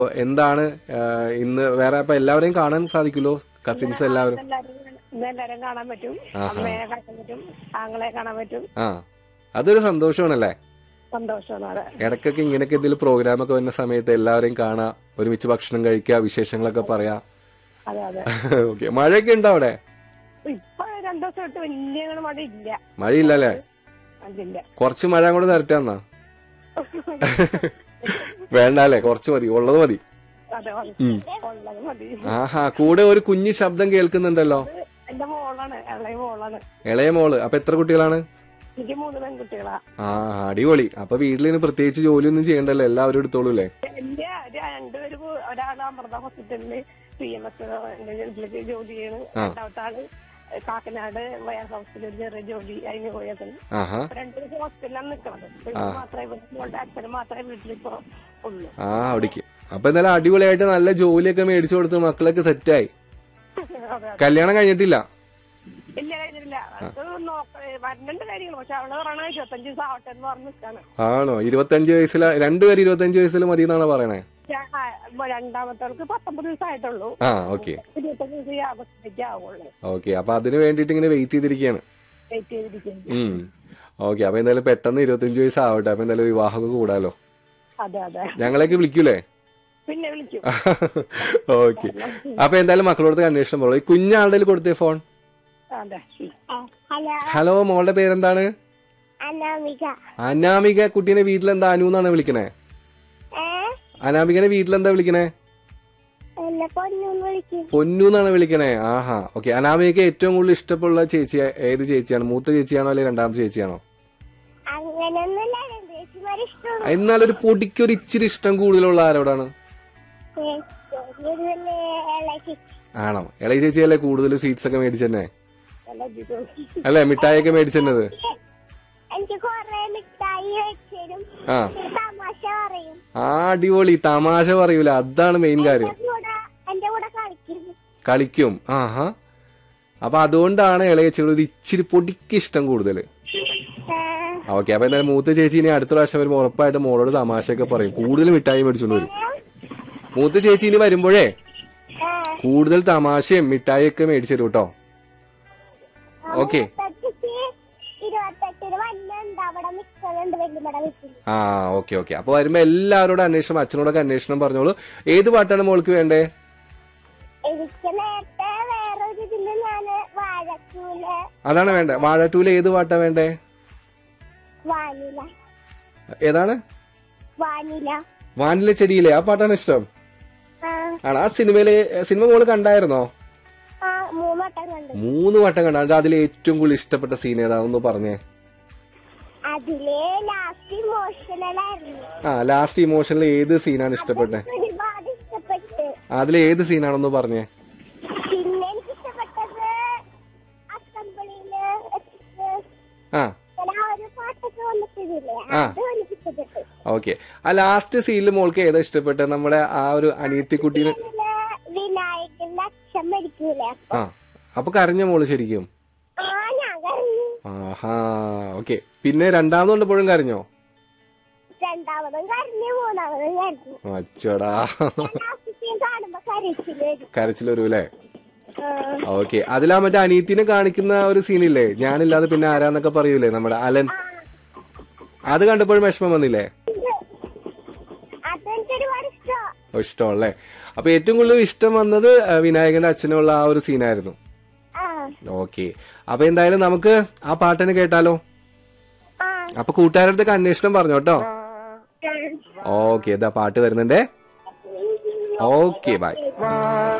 എന്താണ് ആ, ഇന്ന് വേറെ അപ്പൊ എല്ലാവരെയും കാണാൻ സാധിക്കുമല്ലോ കസിൻസ് എല്ലാവരും എല്ലാവരും ഇന്ന് എല്ലാവരും കാണാൻ പറ്റും അമ്മയെ കാണാൻ പറ്റും ആങ്ങളെ കാണാൻ പറ്റും ആ അതൊരു സന്തോഷമാണല്ലേ സന്തോഷമാണ് അതെ ഇടയ്ക്കൊക്കെ ഇങ്ങനെയൊക്കെ എന്തെങ്കിലും പ്രോഗ്രാം ഒക്കെ വരുന്ന സമയത്ത് എല്ലാവരെയും കാണാം ഒരുമിച്ച് ഭക്ഷണം കഴിക്കുക വിശേഷങ്ങളൊക്കെ പറയാം അതെ അതെ ഓക്കെ മഴയൊക്കെ ഉണ്ടോ അവിടെ ഇപ്പൊ രണ്ടു ദിവസം തൊട്ട് വലിയ അങ്ങട് മഴ ഇല്ല മഴയില്ലല്ലേ അതില്ല കുറച്ച് മഴ കൂടെ തരട്ടാന്നാ വേണ്ട അല്ലേ കുറച്ച് മതി ഉള്ളത് മതി അതെ ഉള്ളത് മതി ആഹാ കൂടെ ഒരു കുഞ്ഞു ശബ്ദം കേൾക്കുന്നുണ്ടല്ലോ ഇത് എന്റെ മോളാണ് ഇളയ മോളാണ് ഇളയ മോള് അപ്പൊ എത്ര കുട്ടികളാണ് എനിക്ക് മൂന്ന് പെൺകുട്ടികളാ ആ അടിപൊളി അപ്പൊ വീട്ടിലിന് പ്രത്യേകിച്ച് ജോലിയൊന്നും ചെയ്യണ്ടല്ലോ എല്ലാവരും എടുത്തോളൂല്ലേ എന്റെ രണ്ടുപേര് ഒരാൾ അമൃത ഹോസ്പിറ്റലില് പി എം എസ് വീട്ടിലേക്ക് ജോലി ചെയ്യണ് രണ്ടാമത്തെ ആള് കാക്കനാട് വയർ ഹൗസിൽ ഒരു ചെറിയ ജോലി അതിന് പോയേക്കുന്നു ആഹാ അപ്പൊ രണ്ടുപേരും ഹോസ്പിറ്റലിലാണ് നിൽക്കുന്നത് ഇവര് മാത്രമേ ഇവിടെ മോളുടെ അച്ഛന് മാത്രമേ വീട്ടിലിപ്പോ ഉള്ളൂ ആ അവിടേക്ക് അപ്പൊ എന്തായാലും അടിപൊളിയായിട്ട് നല്ല ജോലിയൊക്കെ മേടിച്ചു കൊടുത്ത് മക്കളൊക്കെ സെറ്റായി അതെ കല്യാണം കഴിഞ്ഞിട്ടില്ല ഇല്ല കഴിഞ്ഞിട്ടില്ല അത് നോക്ക വരണ്ടുണ്ട് കാര്യങ്ങൾ പക്ഷെ അവള് പറയണ ഇരുപത്തഞ്ച് ദിവസം ആവട്ടെ എന്ന് പറഞ്ഞ് നിൽക്കാണ് ആണോ ഇരുപത്തഞ്ച് വയസ്സിൽ രണ്ടുപേര് ഇരുപത്തഞ്ച് വയസ്സിൽ മതി എന്നാണ് പറയണേ രണ്ടാമത്തെ പത്തൊമ്പത് ദിവസം ആയിട്ടുള്ളൂ ആ ഓക്കെ ഇരുപത്തഞ്ച് ദിവസം ഈ ആഗസ്റ്റിലേക്ക് ആവുള്ളൂ ഓക്കെ അപ്പൊ അതിന് വേണ്ടിട്ട് ഇങ്ങനെ വെയിറ്റ് ചെയ്തിരിക്കുകയാണ് വെയിറ്റ് ചെയ്തിരിക്കുന്നു ഉം ഓക്കെ അപ്പൊ എന്തായാലും പെട്ടെന്ന് ഇരുപത്തഞ്ച് വയസ്സ് ആവട്ടെ അപ്പൊ എന്തായാലും വിവാഹമൊക്കെ കൂടാലോ അതെ അതെ ഞങ്ങളെയൊക്കെ വിളിക്കൂലേ പിന്നെ വിളിക്കും ഓക്കെ അപ്പൊ എന്തായാലും മക്കളോടത്ത് അന്വേഷണം പറയും ഈ കുഞ്ഞാളുടെ കയ്യിൽ കൊടുത്തേ ഫോൺ അതെ ഹലോ ഹലോ മോളുടെ പേരെന്താണ് അനാമിക അനാമിക കുട്ടീനെ വീട്ടിലെന്താ അനു എന്നാണ് വിളിക്കണേ ഏ അനാമികനെ വീട്ടിലെന്താ വിളിക്കണേ എന്നെ പൊന്നൂന്ന് വിളിക്കും പൊന്നു എന്നാണ് വിളിക്കണേ ആഹാ ഓക്കെ അനാമികക്ക് ഏറ്റവും കൂടുതൽ ഇഷ്ടമുള്ള ചേച്ചി ഏത് ചേച്ചിയാണ് മൂത്ത ചേച്ചിയാണോ അല്ലെങ്കിൽ രണ്ടാമത്തെ ചേച്ചിയാണോ അങ്ങനെയൊന്നുമില്ല രണ്ട് ചേച്ചിമാരെ ഇഷ്ടമാണ് എന്നാലൊരു പൊടിക്കൊരു ഇച്ചിരി ഇഷ്ടം കൂടുതലുള്ള ആരോടാണ് ഇളക്കി ആണോ ഇളയ ചേച്ചിയല്ലേ കൂടുതൽ സ്വീറ്റ്സ് ഒക്കെ മേടിച്ചെന്നെ നല്ല ജീവിതം അല്ലേ മിഠായിയൊക്കെ മേടിച്ചെന്നത് എനിക്ക് കൊറേ മിഠായി വെച്ചരും ആ തമാശ പറയും ആ അടിപൊളി തമാശ പറയൂല അതാണ് മെയിൻ കാര്യം എന്റെ കൂടെ എന്റെ കൂടെ കളിക്കും കളിക്കും ആഹാ അപ്പൊ അതുകൊണ്ടാണ് ഇളയച്ചിയുടെ ഒരു ഇച്ചിരി പൊടിക്ക് ഇഷ്ടം കൂടുതൽ ഏ, ഓക്കെ അപ്പൊ എന്തായാലും മൂത്ത ചേച്ചി ഇനി അടുത്ത പ്രാവശ്യം വരുമ്പോൾ ഉറപ്പായിട്ട് മോളോട് തമാശയൊക്കെ പറയും കൂടുതൽ മിഠായി മേടിച്ചോണ്ട് വരും മൂത്ത ചേച്ചി ഇനി വരുമ്പോഴേ ഏ, കൂടുതൽ തമാശയും മിഠായിയൊക്കെ മേടിച്ചു തരും കേട്ടോ ഓക്കെ ഇരുപത്തെട്ടിക്ക് ഇരുപത്തെട്ടിന് വന്നുണ്ട് അവിടെ നിൽക്കുന്നുണ്ട് വെല്ലുമട വീട്ടിൽ ആ ഓക്കെ ഓക്കെ അപ്പൊ വരുമ്പോ എല്ലാവരോടും അന്വേഷണം അച്ഛനോടൊക്കെ അന്വേഷണം പറഞ്ഞോളൂ ഏത് പാട്ടാണ് മോൾക്ക് വേണ്ടേ എനിക്ക് നേരത്തെ വേറൊരു ഇതില് ഞാന് വാഴക്കൂല് അതാണ് വേണ്ടേ വാഴറ്റൂല് ഏത് പാട്ടാ വേണ്ടേ വാനില ഏതാണ് വാനില വാനില ചെടിയിലെ ആ പാട്ടാണ് ഇഷ്ടം ആ ആണ് ആ സിനിമയിലെ സിനിമ മോള് കണ്ടായിരുന്നോ ആ മൂന്നോട്ടം കണ്ടു മൂന്ന് വട്ടം കണ്ടു അതിൽ അതിൽ ഏറ്റവും കൂടുതൽ ഇഷ്ടപ്പെട്ട സീൻ ഏതാണെന്ന് പറഞ്ഞേ അതിലെ ലാസ്റ്റ് ഇമോഷണൽ ആയിരുന്നു ആ ലാസ്റ്റ് ഇമോഷനിൽ ഏത് സീനാണ് ഇഷ്ടപ്പെട്ടെ ഒരുപാട് ഇഷ്ടപ്പെട്ട് അതിൽ ഏത് സീനാണെന്ന് പറഞ്ഞേ പിന്നെ എനിക്ക് ഇഷ്ടപ്പെട്ടത് അസംബ്ലിയില് വെച്ചിട്ട് ആ ഇങ്ങനെ ആ ഒരു പാട്ടൊക്കെ വന്നിട്ടില്ലേ ആ. അത് എനിക്ക് ഇഷ്ടപ്പെട്ടു ഓക്കെ ആ ലാസ്റ്റ് സീനിൽ മോൾക്ക് ഏതാ ഇഷ്ടപ്പെട്ടെ നമ്മുടെ ആ ഒരു അനിയത്തിക്കുട്ടീന് ഇതില് വിനായകന്റെ അച്ഛൻ മരിക്കൂലേ അപ്പൊ ആ അപ്പൊ കരഞ്ഞ മോള് ശരിക്കും ആ ഞാൻ കരഞ്ഞു ആഹാ ഓക്കെ പിന്നെ രണ്ടാമത് കണ്ടപ്പോഴും കരഞ്ഞോ രണ്ടാമതും കരഞ്ഞു മൂന്നാമതും കരഞ്ഞു അച്ചടാ ലാസ്റ്റ് സീൻ കാണുമ്പോ കരച്ചില് വരും കരച്ചിൽ വരൂ അല്ലേ ആ, ഓക്കെ അതിലാ മറ്റേ അനീത്തിനെ കാണിക്കുന്ന ഒരു സീനില്ലേ ഞാനില്ലാതെ പിന്നെ ആരാന്നൊക്കെ പറയൂലേ നമ്മുടെ അലൻ അത് കണ്ടപ്പോഴും വിഷമം വന്നില്ലേ ഇത് അതെനിക്ക് ഒരുപാട് ഇഷ്ടം ഓ, ഇഷ്ടമല്ലേ അപ്പൊ ഏറ്റവും കൂടുതൽ ഇഷ്ടം വന്നത് ആ, വിനായകന്റെ അച്ഛനുള്ള ആ ഒരു സീനായിരുന്നു ആ ഓക്കെ അപ്പൊ എന്തായാലും നമുക്ക് ആ പാട്ടിന് കേട്ടാലോ ആ അപ്പൊ കൂട്ടുകാരടുത്തൊക്കെ അന്വേഷണം പറഞ്ഞു കേട്ടോ ഓക്കെ ഇതാ പാട്ട് വരുന്നുണ്ടേ ഓക്കെ ബൈ